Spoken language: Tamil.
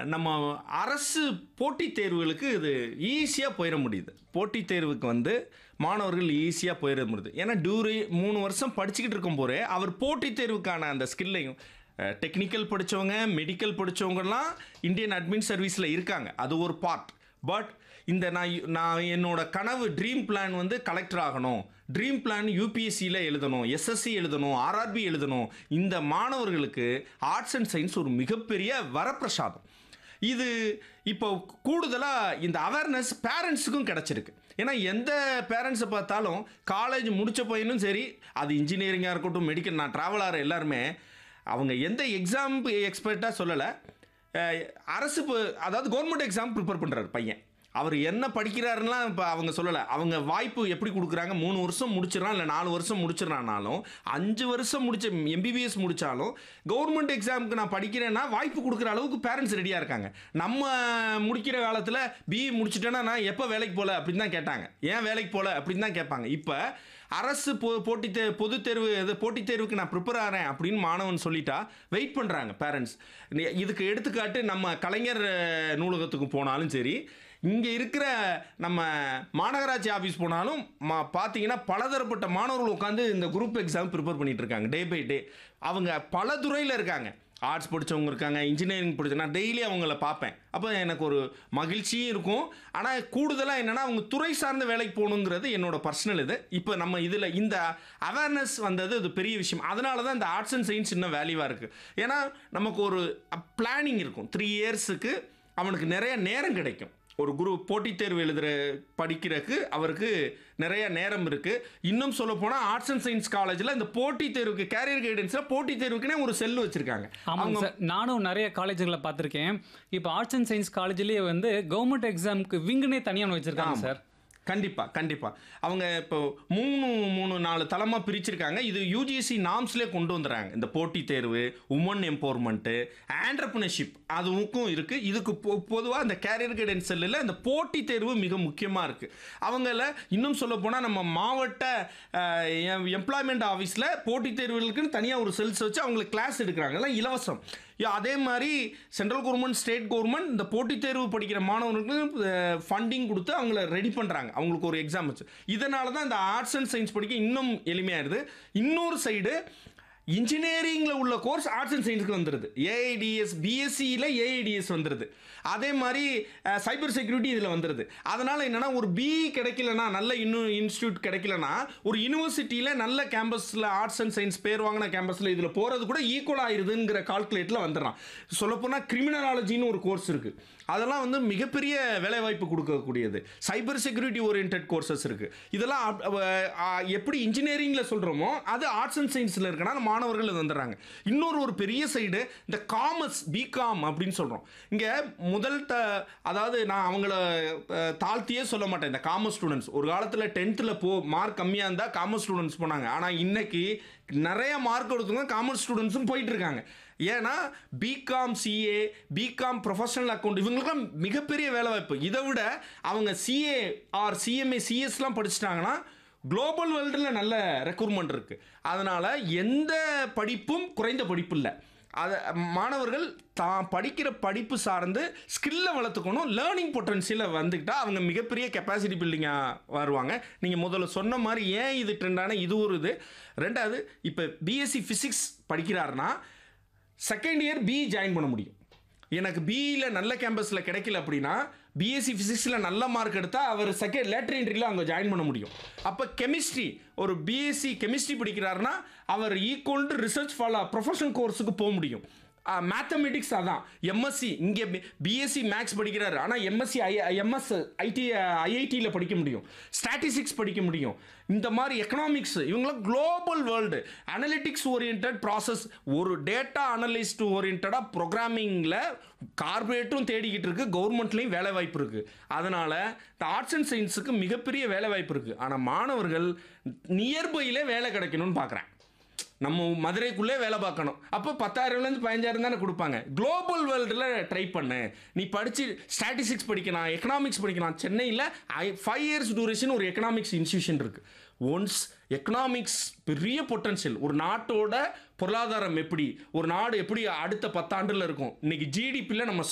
நம்ம அரசு போட்டித் தேர்வுகளுக்கு இது ஈஸியாக போயிட முடியுது போட்டித் தேர்வுக்கு வந்து மாணவர்கள் ஈஸியாக போயிட முடியுது ஏன்னா டியூரி மூணு வருஷம் படிச்சுக்கிட்டு இருக்கும் போதே அவர் போட்டித் தேர்வுக்கான அந்த ஸ்கில்லையும் டெக்னிக்கல் படித்தவங்க மெடிக்கல் படித்தவங்கலாம் இந்தியன் அட்மின் சர்வீஸில் இருக்காங்க அது ஒரு பார்ட் பட் இந்த நான் யு- நான் என்னோட கனவு ட்ரீம் பிளான் வந்து கலெக்டர் ஆகணும் ட்ரீம் பிளான் யூபிஎஸ்சியில் எழுதணும் எஸ்எஸ்சி எழுதணும் ஆர்ஆர்பி எழுதணும் இந்த மாணவர்களுக்கு ஆர்ட்ஸ் அண்ட் சயின்ஸ் ஒரு மிகப்பெரிய வரப்பிரசாதம் இது இப்போ கூடுதலாக இந்த அவேர்னஸ் பேரண்ட்ஸுக்கும் கிடச்சிருக்கு ஏன்னா எந்த பேரண்ட்ஸை பார்த்தாலும் காலேஜ் முடித்த பையனும் சரி அது இன்ஜினியரிங்காக இருக்கட்டும் மெடிக்கல் நான் ட்ராவல் ஆகிற எல்லாருமே அவங்க எந்த எக்ஸாம் எக்ஸ்பர்ட்டாக சொல்லலை அஹ், அரசு இப்போ- அதாவது கவர்மெண்ட் எக்ஸாம் ப்ரிப்பேர் பண்ணுறாரு பையன் அவர் என்ன படிக்கிறாருலாம் இப்போ அவங்க சொல்லலை அவங்க வாய்ப்பு எப்படி கொடுக்குறாங்க மூணு வருஷம் முடிச்சிடறான் இல்லை நாலு வருஷம் முடிச்சிடறானாலும் அஞ்சு வருஷம் முடிச்ச எம்பிபிஎஸ் முடித்தாலும் கவர்மெண்ட் எக்ஸாமுக்கு நான் படிக்கிறேன்னா வாய்ப்பு கொடுக்குற அளவுக்கு பேரண்ட்ஸ் ரெடியாக இருக்காங்க நம்ம முடிக்கிற காலத்தில் பிஇ முடிச்சிட்டேன்னா நான் எப்போ வேலைக்கு போகல அப்படின்னு தான் கேட்டாங்க ஏன் வேலைக்கு போகல அப்படின்னு தான் கேட்பாங்க இப்போ அரசு பொ போட்டித் தே பொதுத் தேர்வு இது போட்டித் தேர்வுக்கு நான் ப்ரிப்பேர் ஆகிறேன் அப்படின்னு மாணவன் சொல்லிட்டா வெயிட் பண்ணுறாங்க பேரண்ட்ஸ் இதுக்கு எடுத்துக்காட்டு நம்ம கலைஞர் அஹ், நூலகத்துக்கு போனாலும் சரி இங்கே இருக்கிற நம்ம மாநகராட்சி ஆஃபீஸ் போனாலும் மா பார்த்தீங்கன்னா பலதரப்பட்ட மாணவர்கள் உட்காந்து இந்த குரூப் எக்ஸாம் ப்ரிப்பேர் பண்ணிட்டு இருக்காங்க டே பை டே அவங்க பல துறையில் இருக்காங்க ஆர்ட்ஸ் படித்தவங்க இருக்காங்க இன்ஜினியரிங் படிச்ச நான் டெய்லி அவங்கள பார்ப்பேன் அப்போ எனக்கு ஒரு மகிழ்ச்சியும் இருக்கும் ஆனால் கூடுதலாக என்னென்னா அவங்க துறை சார்ந்த வேலைக்கு போகணுங்கிறது என்னோட பர்சனல் இது இப்போ நம்ம இதில் இந்த அவேர்னஸ் வந்தது இது பெரிய விஷயம் அதனால தான் இந்த ஆர்ட்ஸ் அண்ட் சயின்ஸ் இன்னும் வேல்யூவாக இருக்குது ஏன்னா நமக்கு ஒரு பிளானிங் இருக்கும் த்ரீ இயர்ஸுக்கு அவனுக்கு நிறைய நேரம் கிடைக்கும் ஒரு குரு போட்டித் தேர்வு எழுதுகிற படிக்கிறதுக்கு அவருக்கு நிறைய நேரம் இருக்குது இன்னும் சொல்ல போனால் ஆர்ட்ஸ் அண்ட் சயின்ஸ் காலேஜில் இந்த போட்டித் தேர்வுக்கு கேரியர் கைடன்ஸில் போட்டித் தேர்வுக்குனே ஒரு செல் வச்சுருக்காங்க ஆமாங்க சார் நானும் நிறைய காலேஜுகளை பார்த்துருக்கேன் இப்போ ஆர்ட்ஸ் அண்ட் சயின்ஸ் காலேஜ்லேயே வந்து கவர்மெண்ட் எக்ஸாமுக்கு விங்குனே தனியாக ஒன்று வச்சிருக்காங்க சார் கண்டிப்பாக கண்டிப்பாக அவங்க இப்போ மூணு மூணு நாலு தளமாக பிரிச்சிருக்காங்க இது யூஜிசி நாம்ஸ்லேயே கொண்டு வந்துடுறாங்க இந்த போட்டித் தேர்வு உமன் எம்பவர்மெண்ட்டு ஆண்டர்பிரினர்ஷிப் அதுவுக்கும் இருக்குது இதுக்கு பொதுவாக இந்த கேரியர் கைடன்ஸ் செல்லில் இந்த போட்டித் தேர்வு மிக முக்கியமாக இருக்குது அவங்கள இன்னும் சொல்ல போனால் நம்ம மாவட்ட எம்ப்ளாய்மெண்ட் ஆஃபீஸில் போட்டித் தேர்வுகளுக்குன்னு தனியாக ஒரு செல்ஸ் வச்சு அவங்களுக்கு கிளாஸ் எடுக்கிறாங்க எல்லாம் இலவசம் யா, அதே மாதிரி சென்ட்ரல் கவர்மெண்ட் ஸ்டேட் கவர்மெண்ட் இந்த போட்டித் தேர்வு படிக்கிற மாணவர்களுக்கு ஃபண்டிங் கொடுத்து அவங்கள ரெடி பண்ணுறாங்க அவங்களுக்கு ஒரு எக்ஸாம் வச்சு இதனால தான் இந்த ஆர்ட்ஸ் அண்ட் சயின்ஸ் படிக்க இன்னும் எளிமையாயிருது இன்னொரு சைடு இன்ஜினியரிங்கில் உள்ள கோர்ஸ் ஆர்ட்ஸ் அண்ட் சயின்ஸுக்கு வந்துடுது ஏஐடிஎஸ் பிஎஸ்சியில் ஏஐடிஎஸ் வந்துடுது அதே மாதிரி சைபர் செக்யூரிட்டி இதில் வந்துடுது அதனால் என்னென்னா ஒரு பிஇ கிடைக்கலனா நல்ல இன்னும் இன்ஸ்டியூட் கிடைக்கலனா ஒரு யூனிவர்சிட்டியில் நல்ல கேம்பஸில் ஆர்ட்ஸ் அண்ட் சயின்ஸ் பேர் வாங்கின கேம்பஸில் இதில் போகிறது கூட ஈக்குவல் ஆயிருதுங்கிற கால்குலேட்டில் வந்துடுறான் சொல்லப்போனால் கிரிமினாலஜின்னு ஒரு கோர்ஸ் இருக்குது அதெல்லாம் வந்து மிகப்பெரிய வேலைவாய்ப்பு கொடுக்கக்கூடியது சைபர் செக்யூரிட்டி ஓரியன்ட் கோர்சஸ் இருக்குது இதெல்லாம் அப்- அவ- ஆ, எப்படி இன்ஜினியரிங்கில் சொல்கிறோமோ அது ஆர்ட்ஸ் அண்ட் சயின்ஸில் இருக்கனால மாணவர்கள் இது வந்துடுறாங்க இன்னொரு ஒரு பெரிய சைடு இந்த காமர்ஸ் பிகாம் அப்படின்னு சொல்கிறோம் இங்கே முதல் த அதாவது நான் அவங்கள அஹ், தாழ்த்தியே சொல்ல மாட்டேன் இந்த காமர்ஸ் ஸ்டூடெண்ட்ஸ் ஒரு காலத்தில் டென்த்தில் போ மார்க் கம்மியாக இருந்தால் காமர்ஸ் ஸ்டூடெண்ட்ஸ் போனாங்க ஆனால் இன்னைக்கு நிறைய மார்க் எடுத்தவங்க காமர்ஸ் ஸ்டூடெண்ட்ஸும் போயிட்டு இருக்காங்க ஏன்னா B Com C A B Com professional account இவங்களுக்குலாம் மிகப்பெரிய வேலைவாய்ப்பு இதை விட அவங்க சிஏ ஆர் சிஎம்ஏ சிஎஸ்லாம் படிச்சிட்டாங்கன்னா குளோபல் வேர்ல்டில் நல்ல ரெக்ரூட்மெண்ட் இருக்குது அதனால் எந்த படிப்பும் குறைந்த படிப்பு இல்லை அதை மாணவர்கள் தான் படிக்கிற படிப்பு சார்ந்து ஸ்கில்லை வளர்த்துக்கணும் லேர்னிங் பொட்டன்ஷியலை வந்துக்கிட்டா அவங்க மிகப்பெரிய கெப்பாசிட்டி பில்டிங்காக வருவாங்க நீங்கள் முதல்ல சொன்ன மாதிரி ஏன் இது ட்ரெண்டான இது ஒரு இது ரெண்டாவது இப்போ பிஎஸ்சி ஃபிசிக்ஸ் படிக்கிறாருன்னா செகண்ட் இயர் பிஇ ஜாயின் பண்ண முடியும் எனக்கு பிஇயில் நல்ல கேம்பஸில் கிடைக்கல அப்படின்னா பிஎஸ்சி ஃபிசிக்ஸில் நல்ல மார்க் எடுத்தால் அவர் செகண்ட் லேட்டர் என்ட்ரியில் அங்கே ஜாயின் பண்ண முடியும் அப்போ கெமிஸ்ட்ரி ஒரு பிஎஸ்சி கெமிஸ்ட்ரி படிக்கிறாருன்னா அவர் equal to research follow professional கோர்ஸுக்கு போக முடியும் மேத்தமெட்டிக்ஸ் அதான் எம்எஸ்சி இங்கே பிஎஸ்சி மேக்ஸ் படிக்கிறாரு ஆனால் எம்எஸ்சி ஐ எம்எஸ் ஐடி ஐஐடியில் படிக்க முடியும் ஸ்டாட்டிஸ்டிக்ஸ் படிக்க முடியும் இந்த மாதிரி எக்கனாமிக்ஸ் இவங்களாம் global world analytics orient process ஒரு டேட்டா அனலிஸ்ட் ஓரியன்டாக ப்ரோக்ராமிங்கில் கார்பரேட்டும் தேடிக்கிட்டு இருக்கு கவர்மெண்ட்லேயும் வேலை வாய்ப்பு இருக்குது அதனால் இந்த ஆர்ட்ஸ் அண்ட் சயின்ஸுக்கு மிகப்பெரிய வேலை வாய்ப்பு இருக்குது ஆனால் மாணவர்கள் நியர்பையிலே வேலை கிடைக்கணும்னு பார்க்குறேன் நம்ம மதுரைக்குள்ளே வேலை பார்க்கணும் அப்போ பத்தாயிரம்லேருந்து பதினஞ்சாயிரம் தானே கொடுப்பாங்க குளோபல் வேர்ல்டில் ட்ரை பண்ணு நீ படித்து ஸ்டாட்டிஸ்டிக்ஸ் படிக்கலாம் எக்கனாமிக்ஸ் படிக்கலாம் சென்னையில் ஐ ஃபைவ் இயர்ஸ் டூரேஷன் ஒரு எக்கனாமிக்ஸ் இன்ஸ்டியூஷன் இருக்குது ஒன்ஸ் எக்கனாமிக்ஸ் பெரிய பொட்டன்ஷியல் ஒரு நாட்டோட பொருளாதாரம் எப்படி ஒரு நாடு எப்படி அடுத்த பத்தாண்டில் இருக்கும் இன்னைக்கு ஜிடிபியில் நம்ம